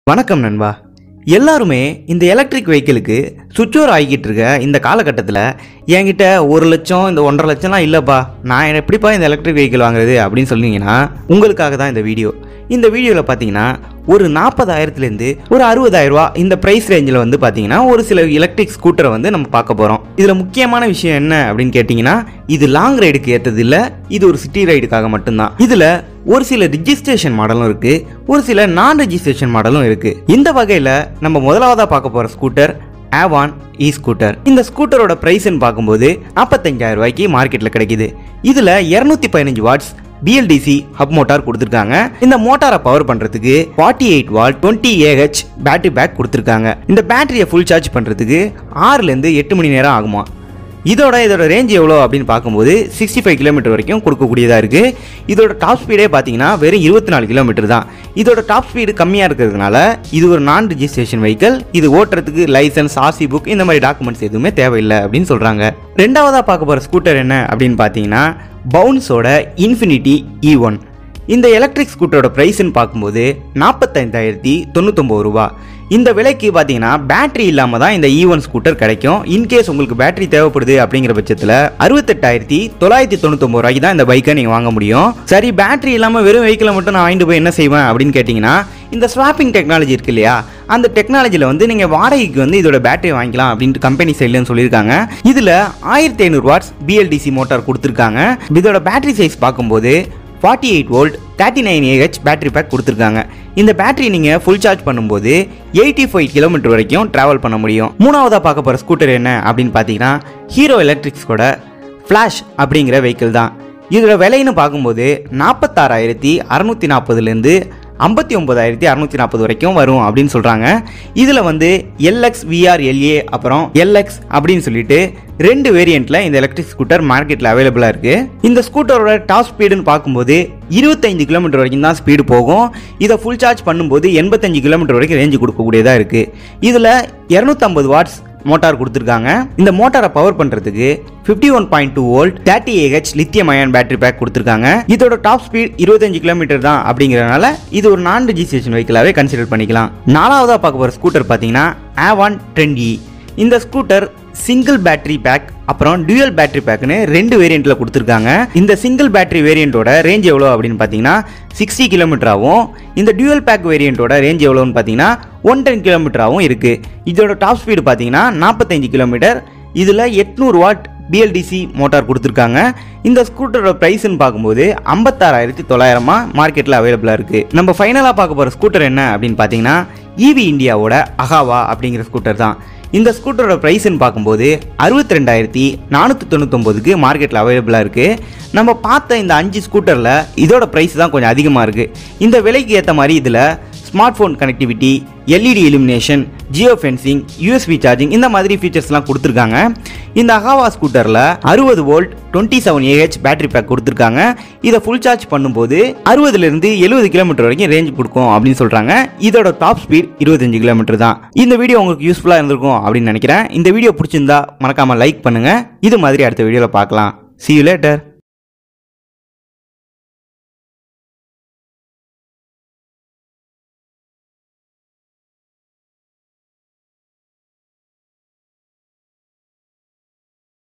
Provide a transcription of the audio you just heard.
வணக்கம் நண்பா எல்லாருமே இந்த எலக்ட்ரிக் வெஹிக்கிளுக்கு சுவிட்ச் ஓவர் ஆகிக்கிட்டு இருக்க இந்த காலகட்டத்தில் என்கிட்ட ஒரு லட்சம் இந்த ஒன்றரை லட்சம்லாம் இல்லைப்பா நான் எப்படிப்பா இந்த எலக்ட்ரிக் வெஹிக்கிள் வாங்குறது அப்படின்னு சொன்னீங்கன்னா உங்களுக்காக தான் இந்த வீடியோ இந்த வீடியோவில் பார்த்தீங்கன்னா ஒரு நாற்பதாயிரத்துலேருந்து ஒரு அறுபதாயிரம் ரூபா இந்த ப்ரைஸ் ரேஞ்சில் வந்து பார்த்தீங்கன்னா ஒரு சில எலக்ட்ரிக் ஸ்கூட்டரை வந்து நம்ம பார்க்க போகிறோம் இதில் முக்கியமான விஷயம் என்ன அப்படின்னு கேட்டிங்கன்னா இது லாங் ரைடுக்கு ஏற்றது இல்லை இது ஒரு சிட்டி ரைடுக்காக மட்டும்தான் இதில் ஒரு சில ரிஜிஸ்ட்ரேஷன் மாடலும் இருக்கு ஒரு சில நான் ரெஜிஸ்ட்ரேஷன் மாடலும் இருக்கு இந்த வகையில் நம்ம முதலாவதா பார்க்க போற ஸ்கூட்டர் ஆவான் இ ஸ்கூட்டர் இந்த ஸ்கூட்டரோட பிரைஸ்ன்னு பார்க்கும்போது நாற்பத்தஞ்சாயிரம் ரூபாய்க்கு மார்க்கெட்டில் கிடைக்குது இதில் இரநூத்தி பதினஞ்சு வாட்ஸ் பிஎல்டிசி ஹப் மோட்டார் கொடுத்துருக்காங்க இந்த மோட்டாரை பவர் பண்றதுக்கு 48 eight volt twenty AH battery pack கொடுத்துருக்காங்க இந்த பேட்டரியை ஃபுல் சார்ஜ் பண்றதுக்கு ஆறுலேருந்து எட்டு மணி நேரம் ஆகுமா இதோட இதோட ரேஞ்ச் எவ்வளோ அப்படின்னு பார்க்கும்போது சிக்ஸ்டி ஃபைவ் கிலோமீட்டர் வரைக்கும் கொடுக்கக்கூடியதாக இருக்குது இதோட டாப் ஸ்பீடே பார்த்தீங்கன்னா வெறும் இருபத்தி நாலு கிலோமீட்டர் தான் இதோட டாப் ஸ்பீடு கம்மியாக இருக்கிறதுனால இது ஒரு நான் ரிஜிஸ்ட்ரேஷன் வெஹிக்கல் இது ஓட்டுறதுக்கு லைசன்ஸ் ஆர்சி புக் இந்த மாதிரி டாக்குமெண்ட்ஸ் எதுவுமே தேவையில்லை அப்படின்னு சொல்கிறாங்க ரெண்டாவதாக பார்க்க போகிற ஸ்கூட்டர் என்ன அப்படின்னு பார்த்தீங்கன்னா பவுன்ஸோட இன்ஃபினிட்டி இ ஒன் இந்த எலக்ட்ரிக் ஸ்கூட்டரோட ப்ரைஸ்ன்னு பார்க்கும்போது நாற்பத்தைந்தாயிரத்தி தொண்ணூத்தொம்பது ரூபா இந்த விலைக்கு பார்த்தீங்கன்னா பேட்டரி இல்லாமல் தான் இந்த இ ஒன் ஸ்கூட்டர் கிடைக்கும் இன்கேஸ் உங்களுக்கு பேட்டரி தேவைப்படுது அப்படிங்கிற பட்சத்தில் அறுபத்தெட்டாயிரத்தி தொள்ளாயிரத்தி தொண்ணூத்தொம்பது ரூபாய்க்கு தான் இந்த பைக்கை நீங்கள் வாங்க முடியும் சரி பேட்டரி இல்லாமல் வெறும் வெஹிக்கிளை மட்டும் நான் வாங்கிட்டு போய் என்ன செய்வேன் அப்படின்னு கேட்டிங்கன்னா இந்த ஸ்வாப்பிங் டெக்னாலஜி இருக்கு இல்லையா அந்த டெக்னாலஜியில் வந்து நீங்கள் வாடகைக்கு வந்து இதோட பேட்டரி வாங்கிக்கலாம் அப்படின்ட்டு கம்பெனி சைட்லன்னு சொல்லியிருக்காங்க இதில் ஆயிரத்தி ஐநூறு வாட்ஸ் பிஎல்டிசி மோட்டார் கொடுத்துருக்காங்க இதோட பேட்டரி சைஸ் பார்க்கும்போது forty eight volt thirty nine AH battery pack கொடுத்துருக்காங்க இந்த பேட்டரி நீங்கள் ஃபுல் சார்ஜ் பண்ணும்போது எயிட்டி ஃபைவ் கிலோமீட்டர் வரைக்கும் ட்ராவல் பண்ண முடியும் மூணாவதாக பார்க்க போகிற ஸ்கூட்டர் என்ன அப்படின்னு பார்த்தீங்கன்னா ஹீரோ எலக்ட்ரிக்ஸோட ஃப்ளாஷ் அப்படிங்கிற வெஹிக்கிள் தான் இதோட விலைன்னு பார்க்கும்போது நாற்பத்தாறாயிரத்தி அறநூற்றி நாற்பதுலேருந்து ஐம்பத்தி ஒன்பதாயிரத்தி அறநூற்றி நாற்பது வரைக்கும் வரும் அப்படின்னு சொல்கிறாங்க இதில் வந்து எல்எக்ஸ் விஆர் எல்ஏ அப்புறம் எல்எக்ஸ் அப்படின்னு சொல்லிட்டு ரெண்டு வேரியண்ட்டில் இந்த எலக்ட்ரிக் ஸ்கூட்டர் மார்க்கெட்டில் அவைலபிளாக இருக்குது இந்த ஸ்கூட்டரோட டாப் ஸ்பீடுன்னு பார்க்கும்போது இருபத்தைந்து கிலோமீட்டர் வரைக்கும் தான் ஸ்பீடு போகும் இதை ஃபுல் சார்ஜ் பண்ணும்போது எண்பத்தஞ்சு கிலோமீட்டர் வரைக்கும் ரேஞ்சு கொடுக்கக்கூடியதாக இருக்குது இதில் இரநூத்தம்பது வாட்ஸ் மோட்டார் கொடுத்துருக்காங்க இந்த மோட்டாரை பவர் பண்ணுறதுக்கு fifty one point two volt thirty AH lithium ion battery pack கொடுத்துருக்காங்க இதோட டாப் ஸ்பீட் இருபத்தஞ்சு கிலோமீட்டர் தான் அப்படிங்கிறதுனால இது ஒரு நான் ரெஜிஸ்ட்ரேஷன் வெஹிக்கிளாகவே கன்சிடர் பண்ணிக்கலாம் நாலாவதாக பார்க்க போகிற ஸ்கூட்டர் பார்த்தீங்கன்னா ஆவான் ட்ரெண்டி இந்த ஸ்கூட்டர் சிங்கிள் பேட்டரி பேக் அப்புறம் டியூயல் பேட்டரி பேக்னு ரெண்டு வேரியண்ட்டில் கொடுத்துருக்காங்க இந்த சிங்கிள் பேட்டரி வேரியண்ட்டோட ரேஞ்ச் எவ்வளோ அப்படின்னு பார்த்தீங்கன்னா சிக்ஸ்டி கிலோமீட்டராகவும் இந்த டியூயல் பேக் வேரியண்ட்டோட ரேஞ்ச் எவ்வளோன்னு பார்த்தீங்கன்னா ஒன் டென் கிலோமீட்டராகவும் இருக்குது இதோட டாப் ஸ்பீடு பார்த்தீங்கன்னா நாற்பத்தஞ்சு கிலோமீட்டர் இதில் எட்நூறு வாட் பிஎல்டிசி மோட்டார் கொடுத்துருக்காங்க இந்த ஸ்கூட்டரோட ப்ரைஸ்ன்னு பார்க்கும்போது ஐம்பத்தாறாயிரத்தி தொள்ளாயிரமா மார்க்கெட்டில் அவைலபிளாக இருக்குது நம்ம ஃபைனலாக பார்க்க போகிற ஸ்கூட்டர் என்ன அப்படின்னு பார்த்தீங்கன்னா ஈவி இந்தியாவோட அகாவா அப்படிங்கிற ஸ்கூட்டர் தான் இந்த ஸ்கூட்டரோட ப்ரைஸ்ன்னு பார்க்கும்போது அறுபத்தி ரெண்டாயிரத்தி நானூற்றி தொண்ணூத்தொம்போதுக்கு மார்க்கெட்டில் அவைலபிளாக இருக்குது நம்ம பார்த்த இந்த அஞ்சு ஸ்கூட்டரில் இதோட ப்ரைஸ் தான் கொஞ்சம் அதிகமாக இருக்குது இந்த விலைக்கு ஏற்ற மாதிரி இதில் smart phone connectivity LED illumination geo fencing USB charging இந்த மாதிரி ஃபீச்சர்ஸ்லாம் கொடுத்துருக்காங்க இந்த அகாவா ஸ்கூட்டரில் அறுபது volt twenty seven AH battery pack கொடுத்துருக்காங்க இதை ஃபுல் சார்ஜ் பண்ணும்போது அறுபதுலேருந்து எழுபது கிலோமீட்டர் வரைக்கும் ரேஞ்ச் கொடுக்கும் அப்படின்னு சொல்கிறாங்க இதோட டாப் ஸ்பீட் இருபத்தஞ்சு கிலோமீட்டர் தான் இந்த வீடியோ உங்களுக்கு யூஸ்ஃபுல்லாக இருந்திருக்கும் அப்படின்னு நினைக்கிறேன் இந்த வீடியோ பிடிச்சிருந்தா மறக்காமல் லைக் பண்ணுங்கள் இது மாதிரி அடுத்த வீடியோவில் பார்க்கலாம் see you later